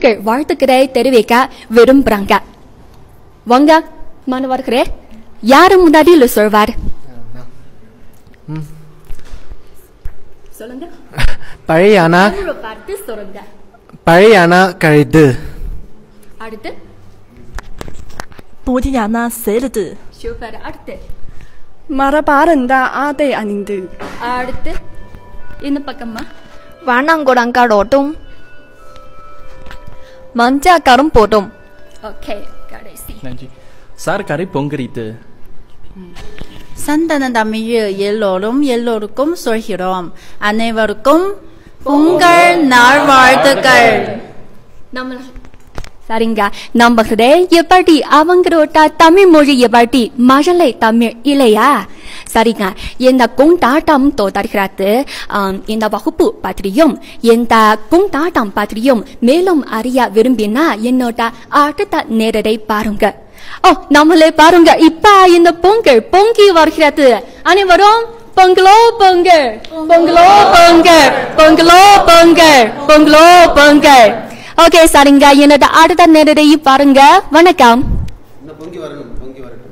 பொங்கல் வாழ்த்துக்களை தெரிவிக்க விரும்புறாங்க வாங்க மாணவர்களே யாரு முன்னாடியில் சொல்வார் சொல்லுங்க பழைய அணா தமிழை பார்த்து சொல்லுங்க பழைய அணா கழிது அடுத்து 보디야나 셀드 சூப்பர் அடுத்து மரபாரந்த ஆதை அணிந்து அடுத்து இந்த பக்கமா வானாங்குடங்காடோட்டும் மஞ்சாக்காரும் போட்டும் ஓகே கடைசி நன்றி சார் கரை பொங்கரித்து சந்தன தமிழ் எல்லோரும் எல்லோருக்கும் சொல்கிறோம் அனைவருக்கும் பொங்கல் நாள் வாழ்த்துக்கள் நம்ம சரிங்க நம்புகிறே எப்படி அவங்களோட தமிழ் மொழி எப்படி மழலை தமிழ் இல்லையா சரிங்க இந்த கொண்டாட்டம் தொடர்கிறது ஆம், இந்த வகுப்பு பற்றியும் இந்த கொண்டாட்டம் பற்றியும் மேலும் அறிய விரும்பினா என்னோட அடுத்த நேரத்தை பாருங்க ஓ நம்மளே பாருங்க இப்ப இந்த பொங்கல் பொங்கி வருகிறது அனைவரும் பொங்கலோ பொங்கல் பொங்கலோ பொங்கல் பொங்கலோ பொங்கல் பொங்கலோ பொங்கல் ஓகே சரிங்க என்னோட அடுத்த நேரத்தை பாருங்க வணக்கம் இன்னும் பொங்கி வரணும் பொங்கி வரணும்